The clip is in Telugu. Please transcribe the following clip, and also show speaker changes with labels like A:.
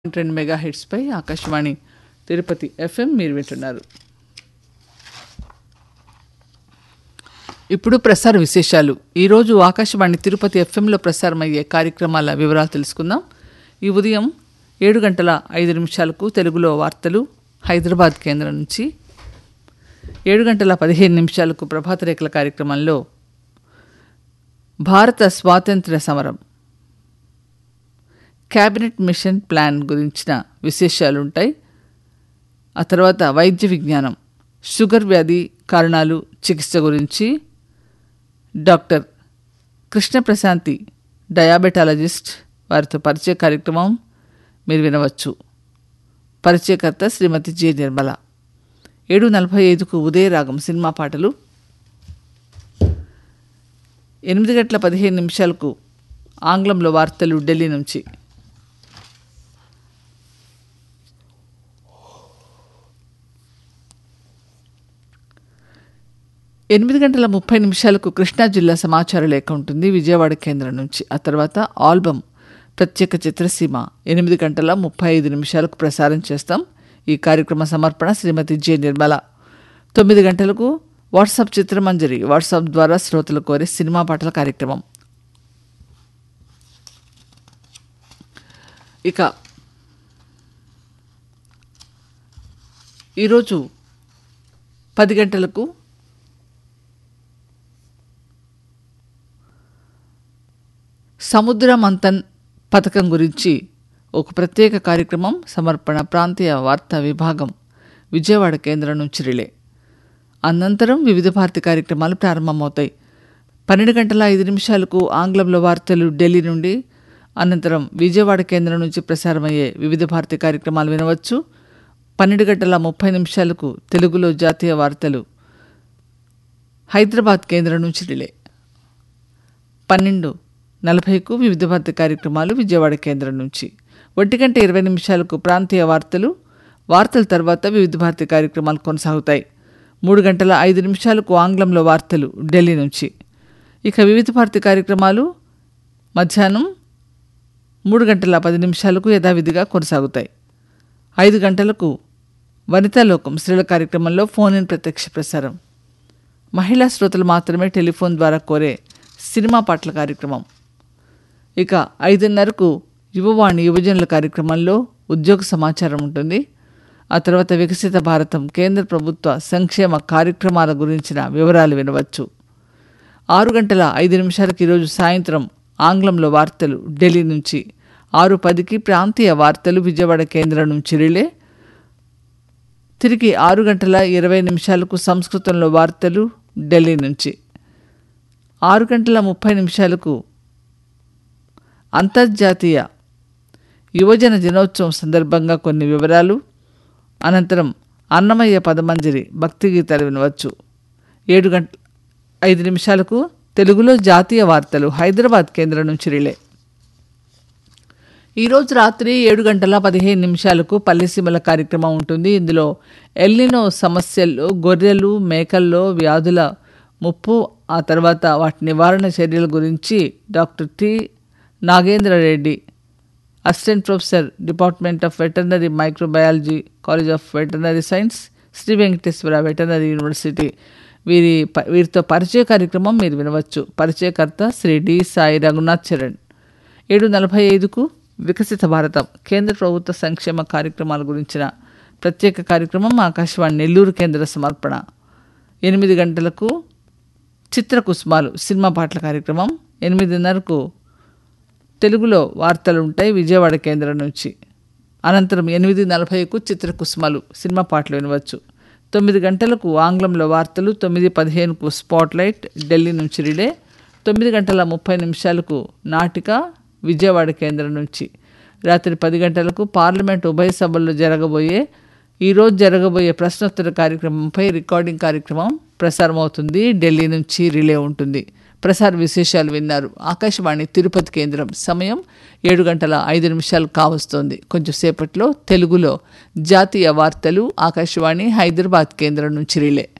A: రెండు మెగా హిట్స్పై ఆకాశవాణి తిరుపతి ఎఫ్ఎం మీరు వింటున్నారు ఇప్పుడు ప్రసార విశేషాలు ఈరోజు ఆకాశవాణి తిరుపతి ఎఫ్ఎంలో ప్రసారమయ్యే కార్యక్రమాల వివరాలు తెలుసుకుందాం ఈ ఉదయం ఏడు గంటల ఐదు నిమిషాలకు తెలుగులో వార్తలు హైదరాబాద్ కేంద్రం నుంచి ఏడు గంటల పదిహేను నిమిషాలకు ప్రభాత రేఖల కార్యక్రమంలో భారత స్వాతంత్ర్య సమరం క్యాబినెట్ మిషన్ ప్లాన్ గురించిన విశేషాలు ఉంటాయి ఆ తర్వాత వైద్య విజ్ఞానం షుగర్ వ్యాధి కారణాలు చికిత్స గురించి డాక్టర్ కృష్ణ ప్రశాంతి డయాబెటాలజిస్ట్ వారితో పరిచయ కార్యక్రమం మీరు వినవచ్చు పరిచయకర్త శ్రీమతి జె నిర్మల ఏడు నలభై ఐదుకు ఉదయరాగం సినిమా పాటలు ఎనిమిది గంటల పదిహేను నిమిషాలకు ఆంగ్లంలో వార్తలు ఢిల్లీ నుంచి ఎనిమిది గంటల ముప్పై నిమిషాలకు కృష్ణా జిల్లా సమాచార లేఖ ఉంటుంది విజయవాడ కేంద్రం నుంచి ఆ తర్వాత ఆల్బమ్ ప్రత్యేక చిత్రసీమ ఎనిమిది గంటల ముప్పై ఐదు నిమిషాలకు ప్రసారం చేస్తాం ఈ కార్యక్రమ సమర్పణ శ్రీమతి జె నిర్మల తొమ్మిది గంటలకు వాట్సాప్ చిత్రమంజరి వాట్సాప్ ద్వారా శ్రోతలు కోరే సినిమా పాటల కార్యక్రమం ఇక ఈరోజు పది గంటలకు సముద్ర మంథన్ పథకం గురించి ఒక ప్రత్యేక కార్యక్రమం సమర్పణ ప్రాంతీయ వార్తా విభాగం విజయవాడ కేంద్రం నుంచి రిలే అనంతరం వివిధ భారతి కార్యక్రమాలు ప్రారంభమవుతాయి పన్నెండు గంటల ఐదు నిమిషాలకు ఆంగ్లంలో వార్తలు ఢిల్లీ నుండి అనంతరం విజయవాడ కేంద్రం నుంచి ప్రసారమయ్యే వివిధ భారతి కార్యక్రమాలు వినవచ్చు పన్నెండు గంటల ముప్పై నిమిషాలకు తెలుగులో జాతీయ వార్తలు హైదరాబాద్ కేంద్రం నుంచి రిలే పన్నెండు నలభైకు వివిధ భారతి కార్యక్రమాలు విజయవాడ కేంద్రం నుంచి ఒంటి గంట ఇరవై నిమిషాలకు ప్రాంతీయ వార్తలు వార్తల తర్వాత వివిధ భారతి కార్యక్రమాలు కొనసాగుతాయి మూడు గంటల ఐదు నిమిషాలకు ఆంగ్లంలో వార్తలు ఢిల్లీ నుంచి ఇక వివిధ భారతి కార్యక్రమాలు మధ్యాహ్నం మూడు గంటల పది నిమిషాలకు యథావిధిగా కొనసాగుతాయి ఐదు గంటలకు వనితాలోకం స్త్రీల కార్యక్రమంలో ఫోన్ ఇన్ ప్రత్యక్ష ప్రసారం మహిళా శ్రోతలు మాత్రమే టెలిఫోన్ ద్వారా కోరే సినిమా పాటల కార్యక్రమం ఇక ఐదున్నరకు యువవాణి యువజనుల కార్యక్రమంలో ఉద్యోగ సమాచారం ఉంటుంది ఆ తర్వాత వికసిత భారతం కేంద్ర ప్రభుత్వ సంక్షేమ కార్యక్రమాల గురించిన వివరాలు వినవచ్చు ఆరు గంటల ఐదు నిమిషాలకు ఈరోజు సాయంత్రం ఆంగ్లంలో వార్తలు ఢిల్లీ నుంచి ఆరు పదికి ప్రాంతీయ వార్తలు విజయవాడ కేంద్రం నుంచి రిలే తిరిగి ఆరు గంటల ఇరవై నిమిషాలకు సంస్కృతంలో వార్తలు ఢిల్లీ నుంచి ఆరు గంటల ముప్పై నిమిషాలకు అంతర్జాతీయ యువజన దినోత్సవం సందర్భంగా కొన్ని వివరాలు అనంతరం అన్నమయ్య పదమంజరి భక్తి గీతాలు వినవచ్చు ఏడు గంట ఐదు నిమిషాలకు తెలుగులో జాతీయ వార్తలు హైదరాబాద్ కేంద్రం నుంచి రిలే ఈరోజు రాత్రి ఏడు గంటల పదిహేను నిమిషాలకు పల్లెసీమల కార్యక్రమం ఉంటుంది ఇందులో ఎల్నినో సమస్యల్లో గొర్రెలు మేకల్లో వ్యాధుల ముప్పు ఆ తర్వాత వాటి నివారణ చర్యల గురించి doctor T Nagendra Reddy assistant professor department of veterinary microbiology college of veterinary science Shri Venkateswara veterinary university వీరి ప- వీరితో పరిచయ కార్యక్రమం మీరు వినవచ్చు పరిచయకర్త శ్రీ డి సాయి రఘునాథ్ చరణ్ ఏడు నలభై ఐదుకు వికసిత భారతం కేంద్ర ప్రభుత్వ సంక్షేమ కార్యక్రమాల గురించిన ప్రత్యేక కార్యక్రమం ఆకాశవాణి నెల్లూరు కేంద్ర సమర్పణ ఎనిమిది గంటలకు చిత్రకుసుమాలు సినిమా పాటల కార్యక్రమం ఎనిమిదిన్నరకు తెలుగులో వార్తలు ఉంటాయి విజయవాడ కేంద్రం నుంచి అనంతరం ఎనిమిది నలభైకు చిత్రకుసుమలు సినిమా పాటలు వినవచ్చు తొమ్మిది గంటలకు ఆంగ్లంలో వార్తలు తొమ్మిది పదిహేనుకు స్పాట్లైట్ ఢిల్లీ నుంచి రిలే తొమ్మిది గంటల ముప్పై నిమిషాలకు నాటిక విజయవాడ కేంద్రం నుంచి రాత్రి పది గంటలకు పార్లమెంట్ ఉభయ సభల్లో జరగబోయే ఈరోజు జరగబోయే ప్రశ్నోత్తర కార్యక్రమంపై రికార్డింగ్ కార్యక్రమం ప్రసారమవుతుంది ఢిల్లీ నుంచి రిలే ఉంటుంది ప్రసార విశేషాలు విన్నారు ఆకాశవాణి తిరుపతి కేంద్రం సమయం ఏడు గంటల ఐదు నిమిషాలు కావస్తోంది కొంచెం సేపట్లో తెలుగులో జాతీయ వార్తలు ఆకాశవాణి హైదరాబాద్ కేంద్రం నుంచి రిలే